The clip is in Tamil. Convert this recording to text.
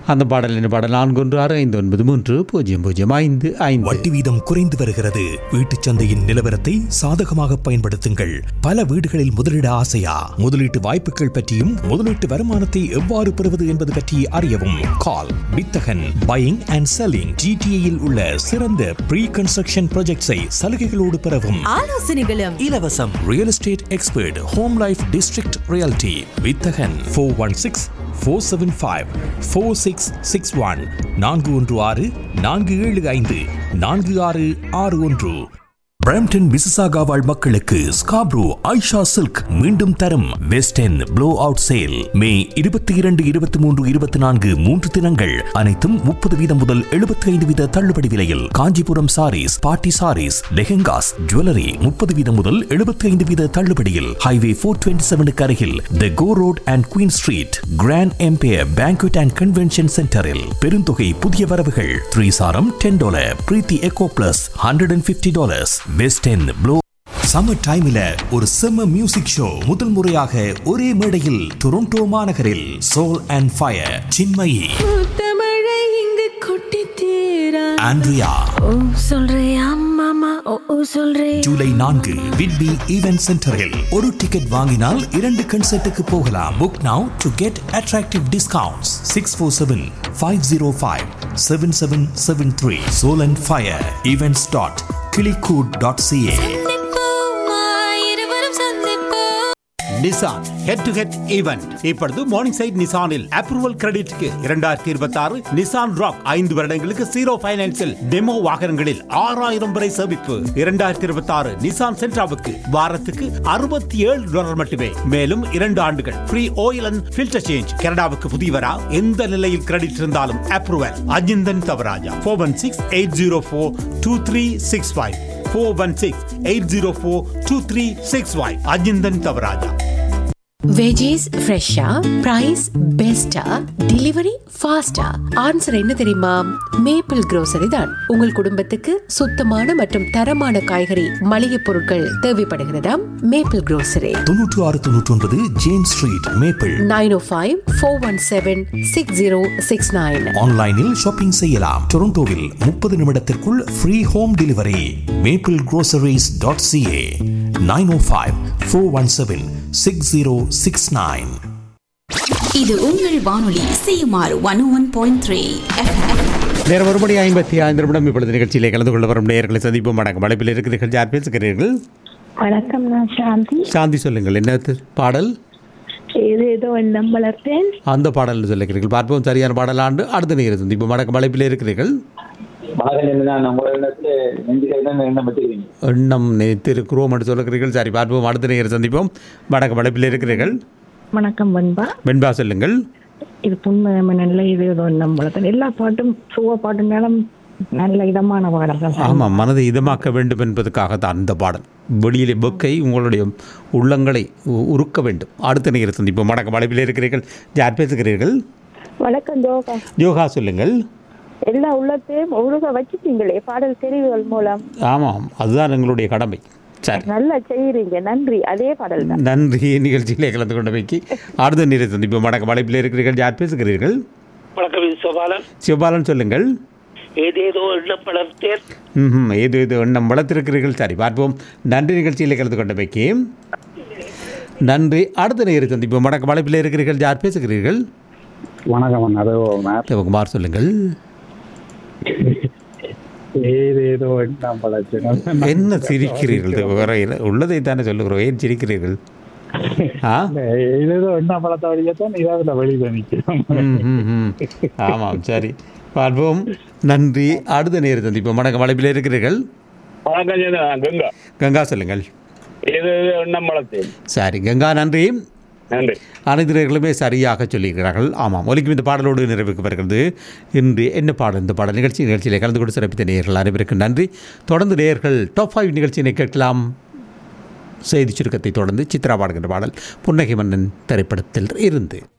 அந்த பாடல் என்ன பாடல் நான்கு ஒன்று ஆறு ஐந்து ஒன்பது மூன்று பூஜ்ஜியம் பூஜ்ஜியம் ஐந்து ஐந்து வட்டி வீதம் குறைந்து வருகிறது வீட்டுச் சந்தையின் நிலவரத்தை சாதகமாக பயன்படுத்துங்கள் பல வீடுகளில் முதலீட ஆசையா முதலீட்டு வாய்ப்புகள் பற்றியும் முதலீட்டு வருமானத்தை எவ்வாறு பெறுவது என்பது பற்றி அறியவும் கால் வித்தகன் பையிங் அண்ட் செல்லிங் ஜிடிஏயில் உள்ள சிறந்த ப்ரீ கன்ஸ்ட்ரக்ஷன் ப்ராஜெக்ட்ஸை சலுகைகளோடு பெறவும் ஆலோசனைகளும் இலவசம் real estate expert home life district reality Vithagan four one six four seven five four six six one நான்கு ஒன்று ஆறு நான்கு ஏழு ஐந்து நான்கு ஆறு ஆறு ஒன்று பிரம்டன் மிசிசாகா வாழ் மக்களுக்கு ஸ்காப்ரோ ஐஷா சில்க் மீண்டும் தரும் west N blow out sale May இருபத்தி இரண்டு இருபத்தி மூன்று இருபத்தி நான்கு மூன்று தினங்கள் அனைத்தும் முப்பது வீதம் முதல் எழுபத்தி ஐந்து வீத தள்ளுபடி விலையில் காஞ்சிபுரம் சாரீஸ் பாட்டி சாரீஸ் லெஹெங்காஸ் ஜுவல்லரி முப்பது வீதம் முதல் எழுபத்தி ஐந்து வீத தள்ளுபடியில் ஹைவே ஃபோர் டுவெண்ட்டி செவனுக்கு அருகில் the go road and queen street grand empire banquet and convention சென்டரில் பெருந்தொகை புதிய வரவுகள் த்ரீ சாரம் ten dollar Preethi echo plus hundred and fifty dollars west N blow summer டைம்ல ஒரு செம்ம மியூசிக் ஷோ முதல் முறையாக ஒரே மேடையில் டொரண்டோ மாநகரில் சோல் அண்ட் ஃபயர் சின்மயி தமிழை இங்கு கொட்டி தீரா ஆண்ட்ரியா ஓ சொல்றியா மாமா ஓ ஓ சொல்றே ஜூலை நான்கு விட்பி ஈவென்ட் சென்டரில் ஒரு டிக்கெட் வாங்கினால் இரண்டு கன்சர்ட்டுக்கு போகலாம் book now to get attractive discounts six four seven five zero five seven seven seven three soul and fire events dot கிளிகூட் டாட் சிஏ இருவரும் சந்திப்போம் Nissan head to head event இப்பொழுது மார்னிங் சைட் நிசானில் அப்ரூவல் கிரெடிட்க்கு இரண்டாயிரத்தி இருபத்தி ஆறு நிசான் ராக் ஐந்து வருடங்களுக்கு ஜீரோ பைனான்சில் டெமோ வாகனங்களில் ஆறாயிரம் வரை சேமிப்பு இரண்டாயிரத்தி இருபத்தி ஆறு நிசான் சென்ட்ராவுக்கு வாரத்துக்கு அறுபத்தி ஏழு டாலர் மட்டுமே மேலும் இரண்டு ஆண்டுகள் free oil and filter change கனடாவுக்கு புதியவரா எந்த நிலையில் கிரெடிட் இருந்தாலும் approval Ajinthan Thavarajah four one six eight zero four two three six five four one six eight zero four two three six five Ajinthan Thavarajah veggies ஃப்ரெஷ்ஷா பிரைஸ் பெஸ்டா டெலிவரி ஃபாஸ்டா ஆன்சர் என்ன தெரியுமா மேப்பிள் grocery தான் உங்கள் குடும்பத்துக்கு சுத்தமான மற்றும் தரமான காய்கறி மளிகை பொருட்கள் தேவைப்படுகிறதாம் மேப்பிள் grocery தொன்னூற்று ஆறு தொன்னூற்றி ஒன்பது James street maple nine O five four one seven six zero six nine ஆன்லைனில் ஷாப்பிங் செய்யலாம் டொரண்டோவில் முப்பது நிமிடத்திற்குள் free home delivery maple groceries dot CA nine O five four one seven six zero six nine இது உங்கள் வானொலி CMR one one point three நேரம் ஒரு மணி ஐம்பத்தி ஐந்து நிமிடம் இப்பொழுது நிகழ்ச்சியிலே கலந்து கொள்ள வரும் நேயர்களை சந்திப்போம் வணக்கம் அழைப்பில் இருக்கிறீர்கள் யார் பேசுகிறீர்கள் வணக்கம் நான் சாந்தி சாந்தி சொல்லுங்கள் என்ன து- பாடல் ஏதோ ஏதோ எண்ணம் வளர்த்தேன் அந்த பாடல் சொல்லுகிறீர்கள் பார்ப்போம் சரியான பாடலாண்டு அடுத்த நேரம் சந்திப்போம் வணக்கம் அழைப்பில் இருக்கிறீர்கள் மகன் என்ன நம்ம இடத்துல நெஞ்சுகள் தான் எண்ணம் வச்சுக்கிறீங்க எண்ணம் நினைத்திருக்கிறோம் என்று சொல்லுகிறீர்கள் சரி பார்ப்போம் அடுத்த நேரம் சந்திப்போம் வணக்கம் அழைப்பில் இருக்கிறீர்கள் வணக்கம் பண்பா வெண்பா சொல்லுங்கள் இது புண்மை நல்ல இது ஏதோ எண்ணம் வளர்த்தேன் எல்லா பாட்டும் சுவ பாட்டு மேலும் நல்ல இதமான பாடல்கள் ஆமாம் மனதை இதமாக்க வேண்டும் என்பதற்காக தான் அந்த பாடல் வெளியிலே பொக்கை உங்களுடைய உள்ளங்களை உ- உருக்க வேண்டும் அடுத்த நேரம் சந்திப்போம் வணக்கம் அழைப்பில் இருக்கிறீர்கள் யார் பேசுகிறீர்கள் வணக்கம் ஜோகா யோகா சொல்லுங்கள் எல்லா உள்ளத்தையும் ஒழுக வச்சுட்டீங்களே பாடல் தெரிவுகள் மூலம் ஆமாம் அதுதான் எங்களுடைய கடமை சரி நல்லா செய்யறீங்க நன்றி அதே பாடல் தான் நன்றி நிகழ்ச்சியிலே கலந்து கொண்டமைக்கு அடுத்த நேரம் சந்திப்போம் வணக்கம் அழைப்பில் இருக்கிறீர்கள் யார் பேசுகிறீர்கள் வணக்கம் இது சோபாலன் சிவபாலன் சொல்லுங்கள் ஏதேதோ எண்ணம் வளர்த்தேன் ம் ஏது இது எண்ணம் வளர்த்திருக்கிறீர்கள் சரி பார்ப்போம் நன்றி நிகழ்ச்சியில் கலந்து கொண்டமைக்கு நன்றி அடுத்த நேரம் சந்திப்போம் வணக்கம் அழைப்பில் இருக்கிறீர்கள் யார் பேசுகிறீர்கள் வணக்கம் அதோ சிவகுமார் சொல்லுங்கள் ஏதேதோ எண்ணம் வளர்த்தேன் என்ன சிரிக்கிறீர்கள் இது வேற இல்ல- உள்ளதை தானே சொல்லுகிறோம் ஏன் சிரிக்கிறீர்கள் ஆ ஏதேதோ எண்ணம் வளர்த்த வழியத்தான் இதாவில் வெளியில் நிற்கிறோம் ம், ம், ம். ஆமாம் சரி பார்ப்போம் நன்றி அடுத்த நேரம் சந்திப்போம் வணக்கம் அழைப்பில் இருக்கிறீர்கள் வணக்கம் கங்கா கங்கா சொல்லுங்கள் ஏதோ எண்ணம் வளர்த்தேன் சரி கங்கா நன்றி நன்றி அனைத்து நேர்களுமே சரியாக சொல்லியிருக்கிறார்கள் ஆமாம் ஒலிக்கும் இந்த பாடலோடு நிறைவுக்கு வருகிறது இன்று என்ன பாடல் இந்த பாடல் நிகழ்ச்சி நிகழ்ச்சியில் கலந்து கொண்டு சிறப்பித்த நேயர்கள் அனைவருக்கும் நன்றி தொடர்ந்து நேயர்கள் டாப் ஃபைவ் நிகழ்ச்சியினை கேட்கலாம் செய்தி சுருக்கத்தை தொடர்ந்து சித்ரா பாடுகின்ற பாடல் புன்னகை மன்னன் திரைப்படத்தில் இருந்து